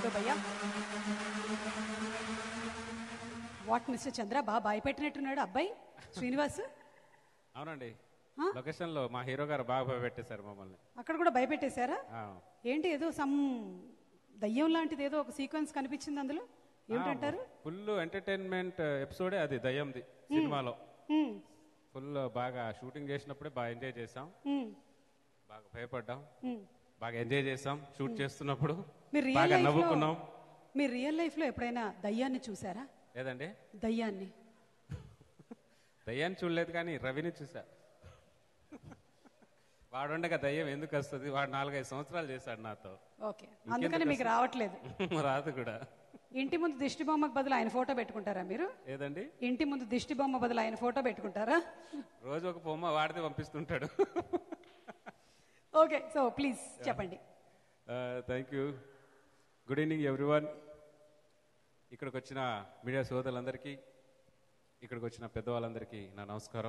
దో భయ్యా what mister చంద్ర బాగా భయపెట్టినట్టున్నాడు అబ్బాయి శ్రీనివాస్ అవునండి ఆ? లొకేషన్ లో మా హీరో గారు బాగా భయపెట్టేశారు మమ్మల్ని అక్కడ కూడా భయపెట్టేశారా ఆ. ఏంటి ఏదో సమ్ దయ్యం లాంటిది ఏదో ఒక సీక్వెన్స్ కనిపించింది అందులో ఏమిటంటారు ఫుల్ ఎంటర్టైన్మెంట్ ఎపిసోడే అది దయ్యంది సినిమాలో హ్మ్, ఫుల్ బాగా షూటింగ్ చేసినప్పుడే బాగా ఎంజాయ్ చేసాం హ్మ్, బాగా భయపడ్డాం హ్మ్. బాగా ఎంజాయ్ చేసాం షూట్ చేస్తున్నప్పుడు మీరు రియల్ బాగా లైఫ్ లో నవ్వుకున్నాం మీరు రియల్ లైఫ్ లో ఎప్పుడైనా దయ్యాన్ని చూసారా లేదండి దయ్యాన్ని దయ్యాన్ని చూడలేదు కానీ రవిని చూసా వాడుండగా దయ్యం ఎందుకు వస్తుంది వాడు నాలుగైదు సంవత్సరాలు చేశాడు నాతో ఓకే అందుకని మీకు రావట్లేదు రాదు కూడా ఇంటి ముందు దిష్టి బొమ్మకు బదులు ఆయన ఫోటో పెట్టుకుంటారా మీరు ఏదండి ఇంటి ముందు దిష్టి బొమ్మ బదులు ఆయన ఫోటో పెట్టుకుంటారా రోజు ఒక బొమ్మ వాడితే పంపిస్తుంటాడు ఓకే సో ప్లీజ్ చెప్పండి thank you good evening everyone ఇక్కడికి వచ్చిన మీడియా సోదరులందరికీ ఇక్కడికి వచ్చిన పెద్దవాళ్ళందరికీ నా నమస్కారం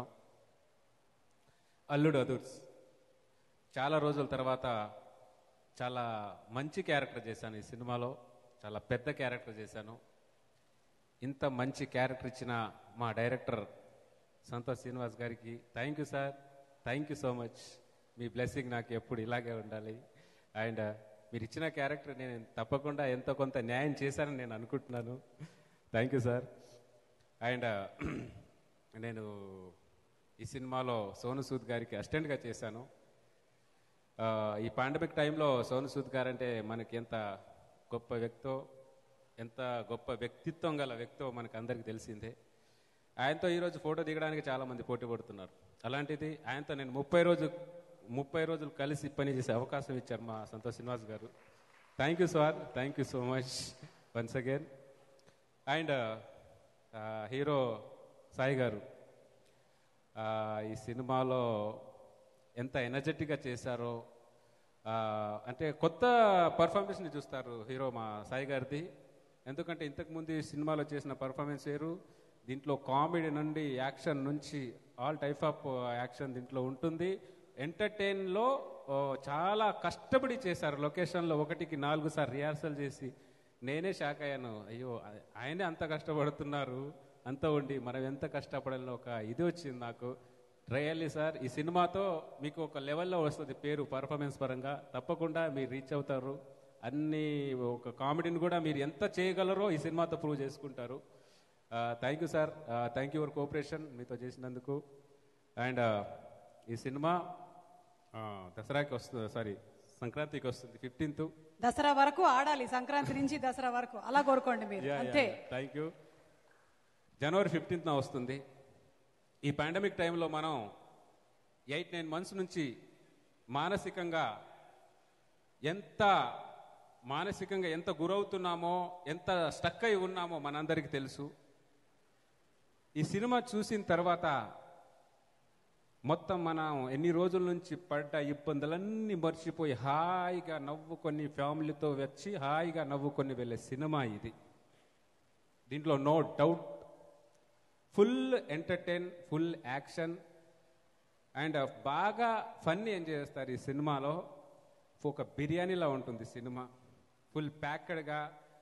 అల్లుడు అదుర్స్ చాలా రోజుల తర్వాత చాలా మంచి క్యారెక్టర్ చేశాను ఈ సినిమాలో చాలా పెద్ద క్యారెక్టర్ చేశాను ఇంత మంచి క్యారెక్టర్ ఇచ్చిన మా డైరెక్టర్ సంతోష్ శ్రీనివాస్ గారికి thank you sir thank you so much మీ బ్లెస్సింగ్ నాకు ఎప్పుడు ఇలాగే ఉండాలి అండ్ మీరు ఇచ్చిన క్యారెక్టర్ నేను తప్పకుండా ఎంతో కొంత న్యాయం చేశానని నేను అనుకుంటున్నాను థ్యాంక్ యూ సార్ అండ్ నేను ఈ సినిమాలో సోను సూద్ గారికి అసిస్టెంట్గా చేశాను ఆ, ఈ పాండమిక్ టైంలో సోను సూద్ గారు అంటే మనకి ఎంత గొప్ప వ్యక్తో ఎంత గొప్ప వ్యక్తిత్వం గల వ్యక్తో మనకు అందరికీ తెలిసిందే ఆయనతో ఈరోజు ఫోటో దిగడానికి చాలా మంది పోటీ పడుతున్నారు అలాంటిది ఆయనతో నేను ముప్పై రోజు ముప్పై రోజులు కలిసి పని చేసే అవకాశం ఇచ్చారు మా సంతోష్ శ్రీనివాస్ గారు thank you sir thank you so much once again and hero Sai గారు ఆ, ఈ సినిమాలో ఎంత ఎనర్జెటిక్గా చేశారో ఆ, అంటే కొత్త పర్ఫార్మెన్స్ని చూస్తారు హీరో మా సాయి గారిది ఎందుకంటే ఇంతకుముందు ఈ సినిమాలో చేసిన పర్ఫార్మెన్స్ వేరు దీంట్లో కామెడీ నుండి యాక్షన్ నుంచి ఆల్ టైప్ ఆఫ్ యాక్షన్ దీంట్లో ఉంటుంది ఎంటర్టైన్లో చాలా కష్టపడి చేశారు లొకేషన్లో ఒకటికి నాలుగు సార్లు రిహార్సల్ చేసి నేనే షాక్ అయ్యాను అయ్యో ఆ- ఆయనే అంత కష్టపడుతున్నారు అంత ఉండి మనం ఎంత కష్టపడాలని ఒక ఇది వచ్చింది నాకు రియల్లీ సార్ ఈ సినిమాతో మీకు ఒక లెవెల్లో వస్తుంది పేరు పర్ఫార్మెన్స్ పరంగా తప్పకుండా మీరు రీచ్ అవుతారు అన్ని ఒక కామెడీని కూడా మీరు ఎంత చేయగలరో ఈ సినిమాతో ప్రూవ్ చేసుకుంటారు thank you sir thank you for cooperation మీతో చేసినందుకు అండ్ ఈ సినిమా ఆ, దసరాకి వస్తుంది సారీ సంక్రాంతికి వస్తుంది ఫిఫ్టీన్త్ దసరా వరకు ఆడాలి సంక్రాంతి నుంచి దసరా వరకు అలా కోరుకోండి మీరు అంతే థ్యాంక్ యూ జనవరి ఫిఫ్టీన్త్న వస్తుంది ఈ పాండమిక్ టైంలో మనం ఎయిట్ నైన్ మంత్స్ నుంచి మానసికంగా ఎంత మానసికంగా ఎంత గురవుతున్నామో ఎంత స్టక్ అయి ఉన్నామో మనందరికీ తెలుసు ఈ సినిమా చూసిన తర్వాత మొత్తం మనం ఎన్ని రోజుల నుంచి పడ్డ ఇబ్బందులన్నీ మర్చిపోయి హాయిగా నవ్వుకొని ఫ్యామిలీతో వచ్చి హాయిగా నవ్వుకొని వెళ్ళే సినిమా ఇది దీంట్లో no doubt full entertain full action and బాగా ఫన్నీ ఎంజాయ్ చేస్తారు ఈ సినిమాలో ఒక బిర్యానీలా ఉంటుంది సినిమా ఫుల్ ప్యాక్డ్గా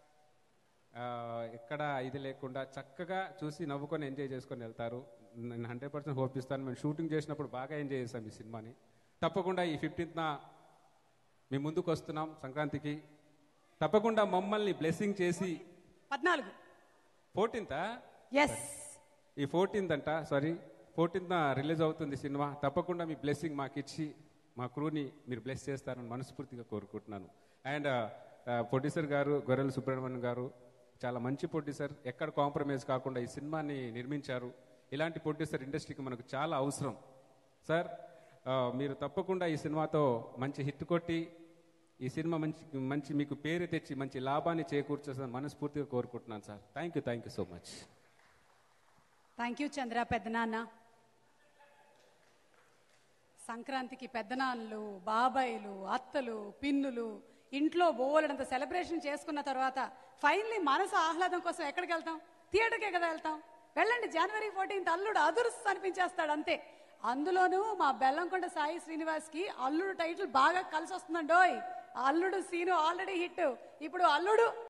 ఎక్కడ ఇది లేకుండా చక్కగా చూసి నవ్వుకొని ఎంజాయ్ చేసుకొని వెళ్తారు నేను హండ్రెడ్ పర్సెంట్ హోప్ ఇస్తాను మేము షూటింగ్ చేసినప్పుడు బాగా ఎంజాయ్ చేస్తాం ఈ సినిమాని తప్పకుండా ఈ ఫిఫ్టీన్త్న మీ ముందుకు వస్తున్నాం సంక్రాంతికి తప్పకుండా మమ్మల్ని బ్లెస్సింగ్ చేసి పద్నాలుగు ఫోర్టీన్తా ఎస్ ఈ ఫోర్టీన్త్ అంట సారీ ఫోర్టీన్త్ రిలీజ్ అవుతుంది సినిమా తప్పకుండా మీ బ్లెస్సింగ్ మాకు ఇచ్చి మా క్రూని మీరు బ్లెస్ చేస్తారని మనస్ఫూర్తిగా కోరుకుంటున్నాను అండ్ ప్రొడ్యూసర్ గారు గొర్రెల సుబ్రహ్మణ్యం గారు చాలా మంచి ప్రొడ్యూసర్ ఎక్కడ కాంప్రమైజ్ కాకుండా ఈ సినిమాని నిర్మించారు ఇలాంటి ప్రొడ్యూసర్ ఇండస్ట్రీకి మనకు చాలా అవసరం సార్ ఆ, మీరు తప్పకుండా ఈ సినిమాతో మంచి హిట్ కొట్టి ఈ సినిమా మంచి మంచి మీకు పేరు తెచ్చి మంచి లాభాన్ని చేకూర్చేదని మనస్ఫూర్తిగా కోరుకుంటున్నాను sir thank you thank you so much thank you Chandra పెద్దనాన్న సంక్రాంతికి పెద్దనాన్నలు బాబాయిలు అత్తలు పిన్నులు ఇంట్లో బోలెడంత సెలబ్రేషన్ చేసుకున్న తర్వాత ఫైనలీ మనసు ఆహ్లాదం కోసం ఎక్కడికి వెళ్తాం థియేటర్కే కదా వెళ్తాం వెళ్ళండి జనవరి ఫోర్టీన్త్ అల్లుడు అదుర్స్ అనిపించేస్తాడు అంతే అందులోనూ మా బెల్లంకొండ సాయి శ్రీనివాస్ కి అల్లుడు టైటిల్ బాగా కలిసి వస్తుందండోయ్ అల్లుడు సీను ఆల్రెడీ హిట్ ఇప్పుడు అల్లుడు